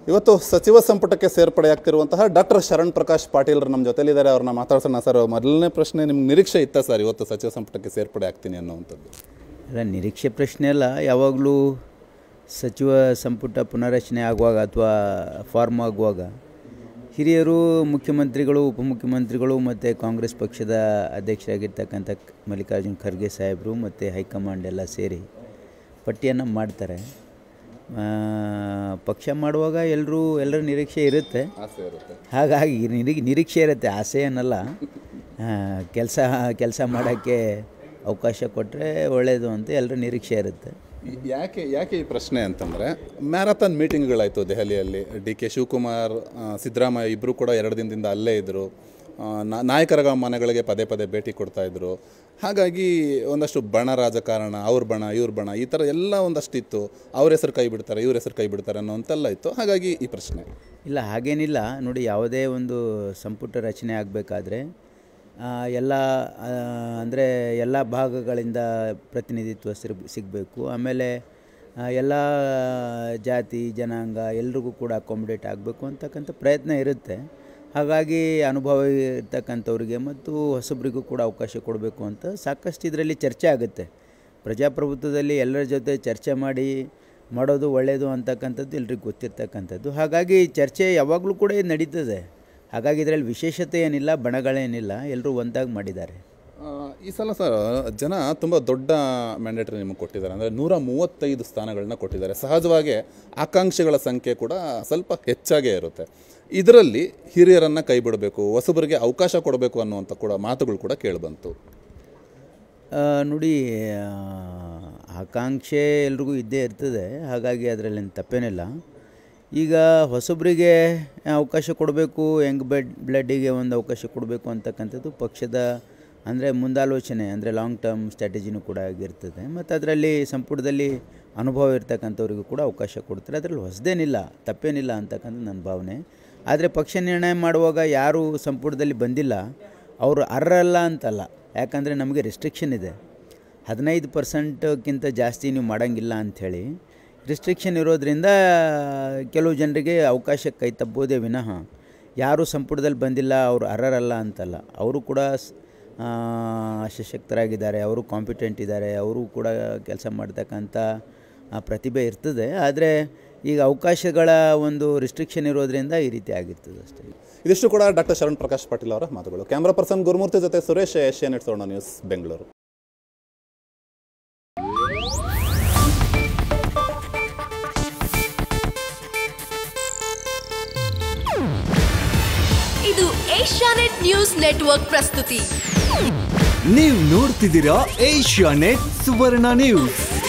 ಇವತ್ತು ಸಚಿವ ಸಂಪುಟಕ್ಕೆ ಸೇರ್ಪಡೆಯಾಗ್ತಿರುವಂತಹ ಡಾಕ್ಟರ್ ಶರಣ್ ಪ್ರಕಾಶ್ ಪಾಟೀಲ್ ನಮ್ಮ ಜೊತೆಲಿದ್ದಾರೆ ಅವ್ರನ್ನ ಮಾತಾಡ್ಸೋಣ ಸರ್ ಮೊದಲನೇ ಪ್ರಶ್ನೆ ನಿಮ್ಗೆ ನಿರೀಕ್ಷೆ ಇತ್ತ ಸರ್ ಇವತ್ತು ಸಚಿವ ಸಂಪುಟಕ್ಕೆ ಸೇರ್ಪಡೆ ಆಗ್ತೀನಿ ಅನ್ನುವಂಥದ್ದು ಅಲ್ಲ ನಿರೀಕ್ಷೆ ಪ್ರಶ್ನೆ ಅಲ್ಲ ಯಾವಾಗಲೂ ಸಚಿವ ಸಂಪುಟ ಪುನರಚನೆ ಆಗುವಾಗ ಅಥವಾ ಫಾರ್ಮ್ ಆಗುವಾಗ ಹಿರಿಯರು ಮುಖ್ಯಮಂತ್ರಿಗಳು ಉಪಮುಖ್ಯಮಂತ್ರಿಗಳು ಮತ್ತು ಕಾಂಗ್ರೆಸ್ ಪಕ್ಷದ ಅಧ್ಯಕ್ಷರಾಗಿರ್ತಕ್ಕಂಥ ಕ್- ಮಲ್ಲಿಕಾರ್ಜುನ್ ಖರ್ಗೆ ಸಾಹೇಬರು ಮತ್ತು ಹೈಕಮಾಂಡ್ ಎಲ್ಲ ಸೇರಿ ಪಟ್ಟಿಯನ್ನು ಮಾಡ್ತಾರೆ ಆ, ಪಕ್ಷ ಮಾಡುವಾಗ ಎಲ್ಲರೂ ಎಲ್ಲರ ನಿರೀಕ್ಷೆ ಇರುತ್ತೆ ಆಸೆ ಇರುತ್ತೆ ಹಾಗಾಗಿ ನಿರೀ ನಿರೀಕ್ಷೆ ಇರುತ್ತೆ ಆಸೆ ಏನಲ್ಲ ಕೆಲಸ ಕೆಲಸ ಮಾಡೋಕ್ಕೆ ಅವಕಾಶ ಕೊಟ್ಟರೆ ಒಳ್ಳೆಯದು ಅಂತ ಎಲ್ಲರ ನಿರೀಕ್ಷೆ ಇರುತ್ತೆ ಯಾಕೆ ಯಾಕೆ ಈ ಪ್ರಶ್ನೆ ಅಂತಂದರೆ ಮ್ಯಾರಥಾನ್ ಮೀಟಿಂಗ್ಗಳಾಯಿತು ದೆಹಲಿಯಲ್ಲಿ ಡಿ ಕೆ ಶಿವಕುಮಾರ್ ಆ, ಸಿದ್ದರಾಮಯ್ಯ ಇಬ್ಬರು ಕೂಡ ಎರಡು ದಿನದಿಂದ ಅಲ್ಲೇ ಇದ್ದರು ಆ, ನಾ- ನಾಯಕರ ಮನೆಗಳಿಗೆ ಪದೇ ಪದೇ ಭೇಟಿ ಕೊಡ್ತಾ ಇದ್ರು ಹಾಗಾಗಿ ಒಂದಷ್ಟು ಬಣ ರಾಜಕಾರಣ ಅವ್ರ ಬಣ ಇವ್ರ ಬಣ ಈ ಥರ ಎಲ್ಲ ಒಂದಷ್ಟು ಇತ್ತು ಅವ್ರ ಹೆಸರು ಕೈ ಬಿಡ್ತಾರೆ ಇವ್ರ ಹೆಸರು ಕೈ ಬಿಡ್ತಾರೆ ಅನ್ನೋಂತೆಲ್ಲ ಇತ್ತು ಹಾಗಾಗಿ ಈ ಪ್ರಶ್ನೆ ಇಲ್ಲ ಹಾಗೇನಿಲ್ಲ ನೋಡಿ ಯಾವುದೇ ಒಂದು ಸಂಪುಟ ರಚನೆ ಆಗಬೇಕಾದ್ರೆ ಎಲ್ಲ ಅಂದರೆ ಎಲ್ಲ ಭಾಗಗಳಿಂದ ಪ್ರತಿನಿಧಿತ್ವ ಸಿರ್ ಸಿಗಬೇಕು ಆಮೇಲೆ ಎಲ್ಲ ಜಾತಿ ಜನಾಂಗ ಎಲ್ರಿಗೂ ಕೂಡ ಅಕೊಮಡೇಟ್ ಆಗಬೇಕು ಅಂತಕ್ಕಂಥ ಪ್ರಯತ್ನ ಇರುತ್ತೆ ಹಾಗಾಗಿ ಅನುಭವ ಇರ್ತಕ್ಕಂಥವ್ರಿಗೆ ಮತ್ತು ಹೊಸಬ್ರಿಗೂ ಕೂಡ ಅವಕಾಶ ಕೊಡಬೇಕು ಅಂತ ಸಾಕಷ್ಟು ಇದರಲ್ಲಿ ಚರ್ಚೆ ಆಗುತ್ತೆ ಪ್ರಜಾಪ್ರಭುತ್ವದಲ್ಲಿ ಎಲ್ಲರ ಜೊತೆ ಚರ್ಚೆ ಮಾಡಿ ಮಾಡೋದು ಒಳ್ಳೆಯದು ಅಂತಕ್ಕಂಥದ್ದು ಎಲ್ರಿಗೂ ಗೊತ್ತಿರ್ತಕ್ಕಂಥದ್ದು ಹಾಗಾಗಿ ಚರ್ಚೆ ಯಾವಾಗಲೂ ಕೂಡ ಇದು ನಡೀತದೆ ಹಾಗಾಗಿ ಇದರಲ್ಲಿ ವಿಶೇಷತೆ ಏನಿಲ್ಲ ಬಣಗಳೇನಿಲ್ಲ ಎಲ್ಲರೂ ಒಂದಾಗಿ ಮಾಡಿದ್ದಾರೆ ಆ, ಈ ಸಲ ಸರ್ ಜನ ತುಂಬ ದೊಡ್ಡ ಮ್ಯಾಂಡೇಟ್ರಿ ನಿಮಗೆ ಕೊಟ್ಟಿದ್ದಾರೆ ಅಂದರೆ ನೂರ ಮೂವತ್ತೈದು ಸ್ಥಾನಗಳನ್ನ ಕೊಟ್ಟಿದ್ದಾರೆ ಸಹಜವಾಗಿ ಆಕಾಂಕ್ಷಿಗಳ ಸಂಖ್ಯೆ ಕೂಡ ಸ್ವಲ್ಪ ಹೆಚ್ಚಾಗೇ ಇರುತ್ತೆ ಇದರಲ್ಲಿ ಹಿರಿಯರನ್ನು ಕೈ ಬಿಡಬೇಕು ಹೊಸಬರಿಗೆ ಅವಕಾಶ ಕೊಡಬೇಕು ಅನ್ನುವಂಥ ಕೂಡ ಮಾತುಗಳು ಕೂಡ ಕೇಳಿಬಂತು ಆ, ನೋಡಿ ಆ, ಆಕಾಂಕ್ಷೆ ಎಲ್ರಿಗೂ ಇದ್ದೇ ಇರ್ತದೆ ಹಾಗಾಗಿ ಅದರಲ್ಲಿ ತಪ್ಪೇನಿಲ್ಲ ಈಗ ಹೊಸಬರಿಗೆ ಅವಕಾಶ ಕೊಡಬೇಕು ಯಂಗ್ ಬೆಡ್ ಬ್ಲಡ್ಡಿಗೆ ಒಂದು ಅವಕಾಶ ಕೊಡಬೇಕು ಅಂತಕ್ಕಂಥದ್ದು ಪಕ್ಷದ ಅಂದರೆ ಮುಂದಾಲೋಚನೆ ಅಂದರೆ ಲಾಂಗ್ ಟರ್ಮ್ ಸ್ಟ್ರಾಟಜಿನೂ ಕೂಡ ಆಗಿರ್ತದೆ ಮತ್ತು ಅದರಲ್ಲಿ ಸಂಪುಟದಲ್ಲಿ ಅನುಭವ ಇರ್ತಕ್ಕಂಥವ್ರಿಗೂ ಕೂಡ ಅವಕಾಶ ಕೊಡ್ತಾರೆ ಅದರಲ್ಲಿ ಹೊಸದೇನಿಲ್ಲ ತಪ್ಪೇನಿಲ್ಲ ಅಂತಕ್ಕಂಥ ನನ್ನ ಭಾವನೆ ಆದರೆ ಪಕ್ಷ ನಿರ್ಣಯ ಮಾಡುವಾಗ ಯಾರು ಸಂಪುಟದಲ್ಲಿ ಬಂದಿಲ್ಲ ಅವರು ಅರ್ಹರಲ್ಲ ಅಂತಲ್ಲ ಯಾಕಂದರೆ ನಮಗೆ ರೆಸ್ಟ್ರಿಕ್ಷನ್ ಇದೆ ಹದಿನೈದು ಪರ್ಸೆಂಟ್ಗಿಂತ ಜಾಸ್ತಿ ನೀವು ಮಾಡೋಂಗಿಲ್ಲ ಅಂಥೇಳಿ ರಿಸ್ಟ್ರಿಕ್ಷನ್ ಇರೋದ್ರಿಂದ ಕೆಲವು ಜನರಿಗೆ ಅವಕಾಶ ಕೈ ತಪ್ಪೋದೇ ವಿನಃ ಯಾರು ಸಂಪುಟದಲ್ಲಿ ಬಂದಿಲ್ಲ ಅವರು ಅರ್ಹರಲ್ಲ ಅಂತಲ್ಲ ಅವರು ಕೂಡ ಸ್- ಆ, ಸಶಕ್ತರಾಗಿದ್ದಾರೆ ಅವರು ಕಾಂಪಿಟೆಂಟ್ ಇದ್ದಾರೆ ಅವರು ಕೂಡ ಕೆಲಸ ಮಾಡ್ತಕ್ಕಂಥ ಆ, ಪ್ರತಿಭೆ ಇರ್ತದೆ ಆದರೆ ಈಗ ಅವಕಾಶಗಳ ಒಂದು ರಿಸ್ಟ್ರಿಕ್ಷನ್ ಇರೋದ್ರಿಂದ ಈ ರೀತಿ ಆಗಿರ್ತದೆ ಅಷ್ಟೇ ಇದಿಷ್ಟು ಕೂಡ ಡಾಕ್ಟರ್ ಶರಣ್ ಪ್ರಕಾಶ್ ಪಾಟೀಲ್ ಅವರ ಮಾತುಗಳು ಕ್ಯಾಮ್ರಾ ಪರ್ಸನ್ ಗುರುಮೂರ್ತಿ ಜೊತೆ ಸುರೇಶ್ ಏಷ್ಯಾನೆಟ್ ಸೋಣ ನ್ಯೂಸ್ ಬೆಂಗಳೂರು ಇದು ಏಷ್ಯಾನೆಟ್ ನ್ಯೂಸ್ ನೆಟ್ವರ್ಕ್ ಪ್ರಸ್ತುತಿ ನೀವು ನೋಡ್ತಿದ್ದೀರಾ ಏಷ್ಯಾ ನೆಟ್ ಸುವರ್ಣ ನ್ಯೂಸ್